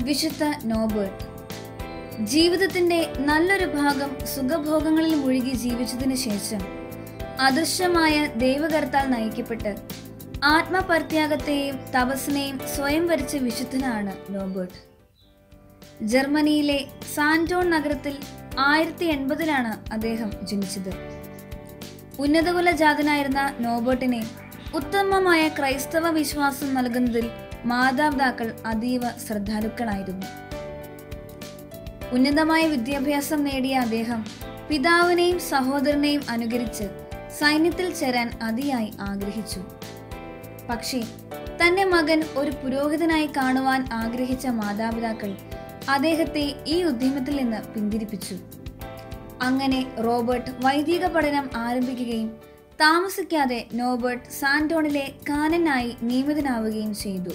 വിശുദ്ധ നോബേർട്ട് ജീവിതത്തിന്റെ നല്ലൊരു ഭാഗം സുഖഭോഗങ്ങളിൽ മുഴുകി ജീവിച്ചതിനു ശേഷം അദൃശ്യമായ ദൈവകരത്താൽ നയിക്കപ്പെട്ട് ആത്മപരിത്യാഗത്തെയും തപസ്സിനെയും സ്വയം വരിച്ച വിശുദ്ധനാണ് നോബേർട്ട് ജർമ്മനിയിലെ സാന്റോൺ നഗരത്തിൽ ആയിരത്തി എൺപതിലാണ് അദ്ദേഹം ജനിച്ചത് ഉന്നതകുല ജാതനായിരുന്ന നോബർട്ടിനെ ഉത്തമമായ ക്രൈസ്തവ വിശ്വാസം നൽകുന്നതിൽ മാതാപിതാക്കൾ അതീവ ശ്രദ്ധാലുക്കളായിരുന്നു ഉന്നതമായ വിദ്യാഭ്യാസം നേടിയ അദ്ദേഹം പിതാവിനെയും സഹോദരനെയും അനുകരിച്ച് സൈന്യത്തിൽ ചേരാൻ അതിയായി ആഗ്രഹിച്ചു പക്ഷേ തന്റെ മകൻ ഒരു പുരോഹിതനായി കാണുവാൻ ആഗ്രഹിച്ച മാതാപിതാക്കൾ അദ്ദേഹത്തെ ഈ ഉദ്യമത്തിൽ നിന്ന് പിന്തിരിപ്പിച്ചു അങ്ങനെ റോബർട്ട് വൈദിക പഠനം ആരംഭിക്കുകയും താമസിക്കാതെ നോബർട്ട് സാന്റോണിലെ കാനനായി നിയമിതനാവുകയും ചെയ്തു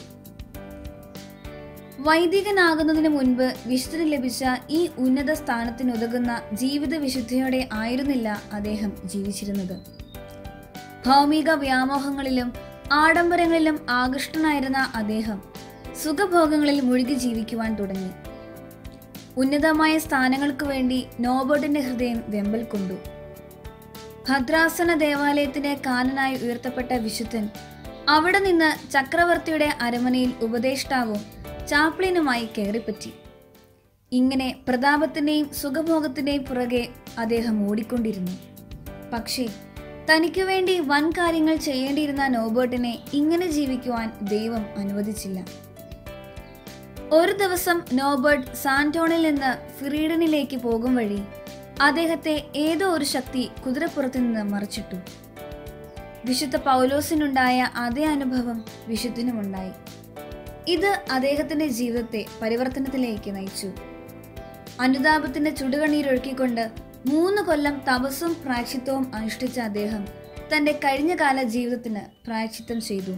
വൈദികനാകുന്നതിന് മുൻപ് വിശുദ്ധന് ലഭിച്ച ഈ ഉന്നത സ്ഥാനത്തിനുതകുന്ന ജീവിത വിശുദ്ധിയോടെ ആയിരുന്നില്ല അദ്ദേഹം ജീവിച്ചിരുന്നത് ഭൗമിക വ്യാമോഹങ്ങളിലും ആഡംബരങ്ങളിലും ആകൃഷ്ടനായിരുന്ന അദ്ദേഹം സുഖഭോഗങ്ങളിൽ മുഴുകി ജീവിക്കുവാൻ തുടങ്ങി ഉന്നതമായ സ്ഥാനങ്ങൾക്ക് വേണ്ടി നോബർട്ടിന്റെ ഹൃദയം വെമ്പൽ കൊണ്ടു ഭദ്രാസന ദേവാലയത്തിന്റെ കാനനായി ഉയർത്തപ്പെട്ട വിശുദ്ധൻ അവിടെ നിന്ന് ചക്രവർത്തിയുടെ അരമനയിൽ ഉപദേഷ്ടാവും ചാപ്ലിനുമായി കയറിപ്പറ്റി ഇങ്ങനെ പ്രതാപത്തിന്റെയും സുഖഭോഗത്തിന്റെയും പുറകെ അദ്ദേഹം ഓടിക്കൊണ്ടിരുന്നു പക്ഷേ തനിക്കു വേണ്ടി വൻ കാര്യങ്ങൾ ചെയ്യേണ്ടിയിരുന്ന നോബർട്ടിനെ ഇങ്ങനെ ജീവിക്കുവാൻ ദൈവം അനുവദിച്ചില്ല ഒരു ദിവസം നോബർട്ട് സാന്റോണിൽ നിന്ന് ഫിറീഡനിലേക്ക് പോകും വഴി അദ്ദേഹത്തെ ഏതോ ഒരു ശക്തി കുതിരപ്പുറത്ത് നിന്ന് മറിച്ചിട്ടു വിശുദ്ധ പൗലോസിനുണ്ടായ അതേ അനുഭവം വിശുദ്ധനുമുണ്ടായി ഇത് അദ്ദേഹത്തിന്റെ ജീവിതത്തെ പരിവർത്തനത്തിലേക്ക് നയിച്ചു അനുതാപത്തിന്റെ ചുടുകണ്ണീരൊഴുക്കിക്കൊണ്ട് മൂന്ന് കൊല്ലം തപസ്സും പ്രായച്ചിത്വവും അനുഷ്ഠിച്ച അദ്ദേഹം തന്റെ കഴിഞ്ഞകാല ജീവിതത്തിന് പ്രായച്ചിത്തം ചെയ്തു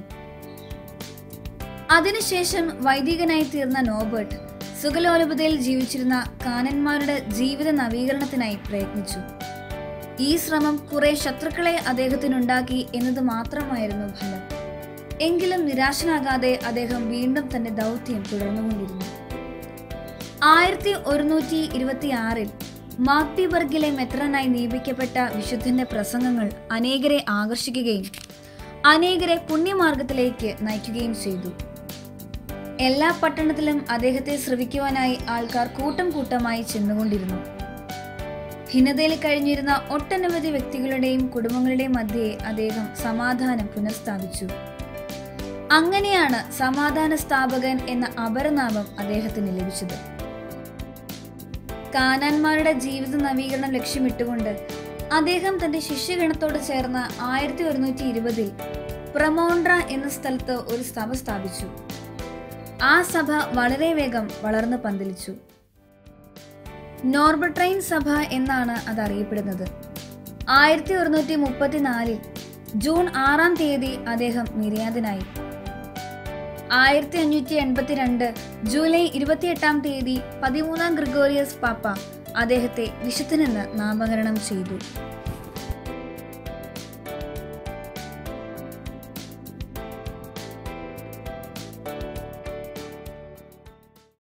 അതിനുശേഷം വൈദികനായി തീർന്ന നോബർട്ട് സുഖലോലുപതയിൽ ജീവിച്ചിരുന്ന കാനന്മാരുടെ ജീവിത നവീകരണത്തിനായി പ്രയത്നിച്ചു ഈ ശ്രമം കുറെ ശത്രുക്കളെ അദ്ദേഹത്തിനുണ്ടാക്കി എന്നത് മാത്രമായിരുന്നു ഫലം എങ്കിലും നിരാശനാകാതെ അദ്ദേഹം വീണ്ടും തന്റെ ദൗത്യം തുടർന്നുകൊണ്ടിരുന്നു ആയിരത്തി ഒരുന്നൂറ്റി ഇരുപത്തി ആറിൽ മാക്തിബർഗിലെ മെത്രനായി നിയമിക്കപ്പെട്ട വിശുദ്ധന്റെ പ്രസംഗങ്ങൾ അനേകരെ ആകർഷിക്കുകയും അനേകരെ പുണ്യമാർഗത്തിലേക്ക് നയിക്കുകയും ചെയ്തു എല്ലാ പട്ടണത്തിലും അദ്ദേഹത്തെ ശ്രവിക്കുവാനായി ആൾക്കാർ കൂട്ടം കൂട്ടമായി ചെന്നുകൊണ്ടിരുന്നു ഭിന്നതയിൽ കഴിഞ്ഞിരുന്ന ഒട്ടനവധി വ്യക്തികളുടെയും കുടുംബങ്ങളുടെയും മധ്യേ അദ്ദേഹം സമാധാനം പുനഃസ്ഥാപിച്ചു അങ്ങനെയാണ് സമാധാന സ്ഥാപകൻ എന്ന അപരനാമം അദ്ദേഹത്തിന് ലഭിച്ചത് കാനാന്മാരുടെ ജീവിത നവീകരണം ലക്ഷ്യമിട്ടുകൊണ്ട് അദ്ദേഹം തന്റെ ശിഷ്യഗണത്തോട് ചേർന്ന ആയിരത്തി ഒരുന്നൂറ്റി ഇരുപതിൽ പ്രമോണ്ട്ര എന്ന സ്ഥലത്ത് ഒരു സഭ സ്ഥാപിച്ചു ആ സഭ വളരെ വേഗം വളർന്നു പന്തലിച്ചു നോർബട്രൈൻ സഭ എന്നാണ് അത് അറിയപ്പെടുന്നത് ആയിരത്തി ഒരുന്നൂറ്റി മുപ്പത്തിനാലിൽ ജൂൺ ആറാം തീയതി അദ്ദേഹം നിര്യാതനായി ആയിരത്തി അഞ്ഞൂറ്റി എൺപത്തിരണ്ട് ജൂലൈ ഇരുപത്തിയെട്ടാം തീയതി പതിമൂന്നാം ഗ്രിഗോറിയസ് പാപ്പ അദ്ദേഹത്തെ വിശുദ്ധനെന്ന് നാമകരണം ചെയ്തു